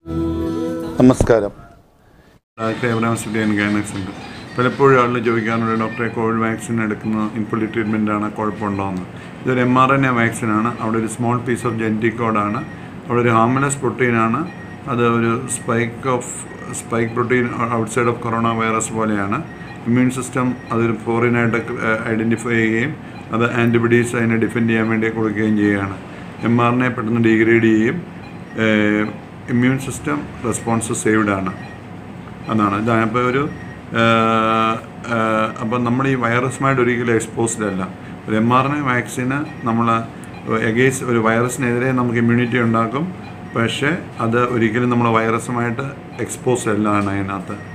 നമസ്കാരം ഡോക്ടർ എബ്രാം സിറ്റിയൻ ഗൈനക്സ് ഉണ്ട് പലപ്പോഴും ആളുകൾ ചോദിക്കാറുണ്ട് ഡോക്ടറെ കോവിഡ് വാക്സിൻ എടുക്കുന്ന ഇൻഫുള്ളി ട്രീറ്റ്മെൻ്റ് ആണ് കുഴപ്പമുണ്ടോയെന്ന് ഇതൊരു എം ആർ എൻ എ വാക്സിനാണ് അവിടെ ഒരു സ്മോൾ പീസ് ഓഫ് ജെനറ്റിക് കോഡാണ് അവിടെ ഒരു ഹാർമലസ് പ്രോട്ടീനാണ് അത് ഒരു spike of spike protein outside of corona virus പോലെയാണ് ഇമ്മ്യൂൺ സിസ്റ്റം അതൊരു ഫോറിനായിട്ട് ഐഡൻറ്റിഫൈ ചെയ്യുകയും അത് ആൻറ്റിബോഡീസ് അതിനെ ഡിഫെൻഡ് ചെയ്യാൻ വേണ്ടി കൊടുക്കുകയും ചെയ്യുകയാണ് എം ആർ എൻ എ പെട്ടെന്ന് ഡീഗ്രേഡ് ചെയ്യും ഇമ്മ്യൂൺ സിസ്റ്റം റെസ്പോൺസ് സേവ്ഡ് ആണ് എന്നാണ് ഇതായപ്പോൾ ഒരു അപ്പം നമ്മൾ ഈ വൈറസുമായിട്ട് ഒരിക്കലും എക്സ്പോസ്ഡ് അല്ല ഒരു എം ആർ എൻ എ വാക്സിന് നമ്മൾ എഗെയിൻസ്റ്റ് ഒരു വൈറസിനെതിരെ നമുക്ക് ഇമ്മ്യൂണിറ്റി ഉണ്ടാക്കും പക്ഷേ അത് ഒരിക്കലും നമ്മൾ വൈറസുമായിട്ട് എക്സ്പോസ്ഡ് അല്ല ആണ് അതിനകത്ത്